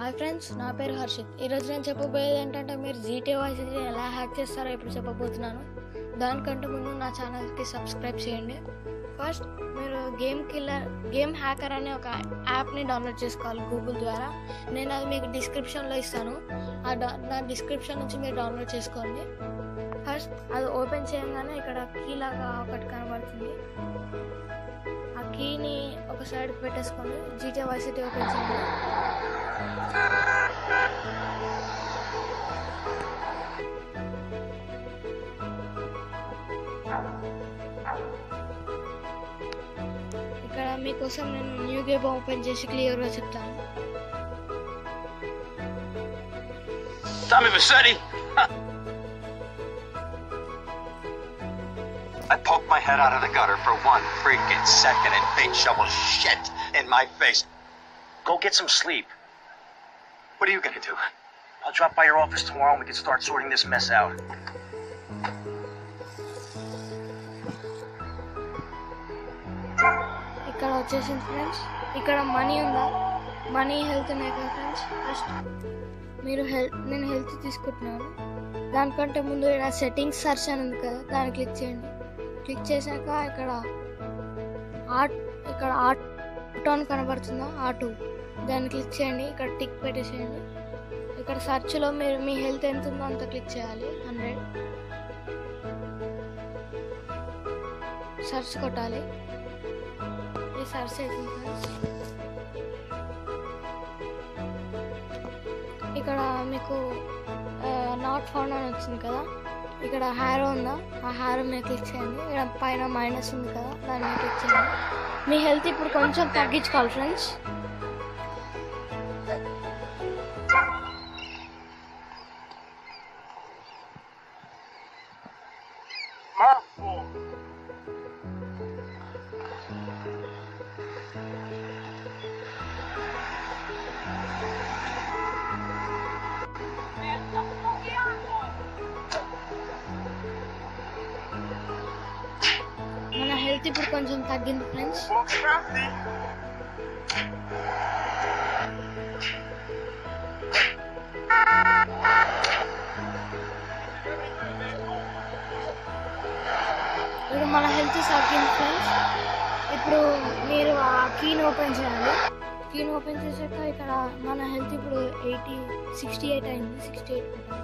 Hi friends నా పేరు హర్షిత్ ఈరోజు నేను చెప్పబోయేది ఏంటంటే మీరు జీటీ వాయిస్ ఎలా హ్యాక్ చేస్తారో ఇప్పుడు చెప్పబోతున్నాను దానికంటే ముందు నా ఛానల్కి సబ్స్క్రైబ్ చేయండి ఫస్ట్ మీరు గేమ్ కిల్లర్ గేమ్ హ్యాకర్ అనే ఒక యాప్ని డౌన్లోడ్ చేసుకోవాలి గూగుల్ ద్వారా నేను అది మీకు డిస్క్రిప్షన్లో ఇస్తాను ఆ డా- నా డిస్క్రిప్షన్ నుంచి మీరు డౌన్లోడ్ చేసుకోండి ఫస్ట్ అది ఓపెన్ చేయగానే ఇక్కడ కీ లాగా ఒకటి కనబడుతుంది ఆ కీని ఒక సైడ్కి పెట్టేసుకొని జీటీ వాయిస్ ఓపెన్ చేయండి ఇక్కడ మీకోసం నేను న్యూ గేమ్ ఓపెన్ చేసి క్లియర్గా చెప్తాను Tommy Vassetti! I poked my head out of the gutter for one freaking second and big shovel shit in my face. Go get some sleep. What are you gonna do? I'll drop by your office tomorrow and we can start sorting this mess out. ఇక్కడ వచ్చేసింది friends ఇక్కడ money ఉందా money health ఉన్నాయి కదా friends first మీరు health నేను health తీసుకుంటున్నాను దానికంటే ముందు ఇక్కడ సెట్టింగ్స్ సర్చ్ అని ఉంది కదా దాన్ని క్లిక్ చేయండి క్లిక్ చేశాక ఇక్కడ ఆర్ట్ ఇక్కడ ఆర్ట్ అని కనబడుతుందా ఆటో దాన్ని క్లిక్ చేయండి ఇక్కడ టిక్ పెట్టేసేయండి ఇక్కడ సెర్చ్లో మీరు మీ హెల్త్ ఎంత ఉందో అంత క్లిక్ చేయాలి హండ్రెడ్ సెర్చ్ కొట్టాలి ఈ సర్చ్ అవుతుంది ఫ్రెండ్స్ ఇక్కడ మీకు నాట్ ఫౌండ్ అని వచ్చింది కదా ఇక్కడ హ్యారో ఉందా ఆ హ్యారో మీద క్లిక్ చేయండి ఇక్కడ పైన మైనస్ ఉంది కదా దాని మీద క్లిక్ చేయండి మీ హెల్త్ ఇప్పుడు కొంచెం తగ్గించుకోవాలి ఫ్రెండ్స్ మన హెల్త్ ఇప్పుడు కొంచెం తగ్గింది ఫ్రెండ్స్ ఇప్పుడు మన హెల్త్ తగ్గింది ఫ్రెండ్స్ ఇప్పుడు మీరు ఆ కీని ఓపెన్ చేయాలి కీని ఓపెన్ చేశాక ఇక్కడ మన హెల్త్ ఇప్పుడు ఎయిటీ సిక్స్టీ ఎయిట్ అయింది సిక్స్టీ ఎయిట్ కొట్టాలి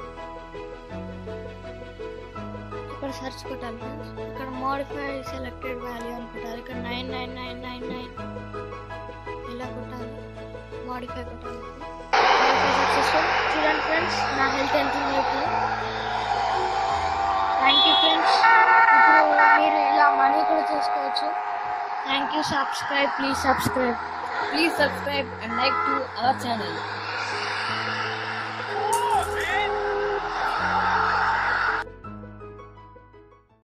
ఇక్కడ సెర్చ్ కొట్టాలి ఫ్రెండ్స్ ఇక్కడ మోడిఫై సెలెక్టెడ్ వాల్యూ అని కొట్టాలి ఇక్కడ nine nine nine nine nine ఇలా కొట్టాలి మోడిఫై కొట్టాలి సక్సెస్ఫుల్ చూడండి ఫ్రెండ్స్ నా హెల్త్ ఎంత ఉంది ఇప్పుడు థ్యాంక్ యూ ఫ్రెండ్స్ ఇప్పుడు మీరు ఇలా మనీ కూడా చేసుకోవచ్చు thank you subscribe please subscribe Please subscribe and like to our channel.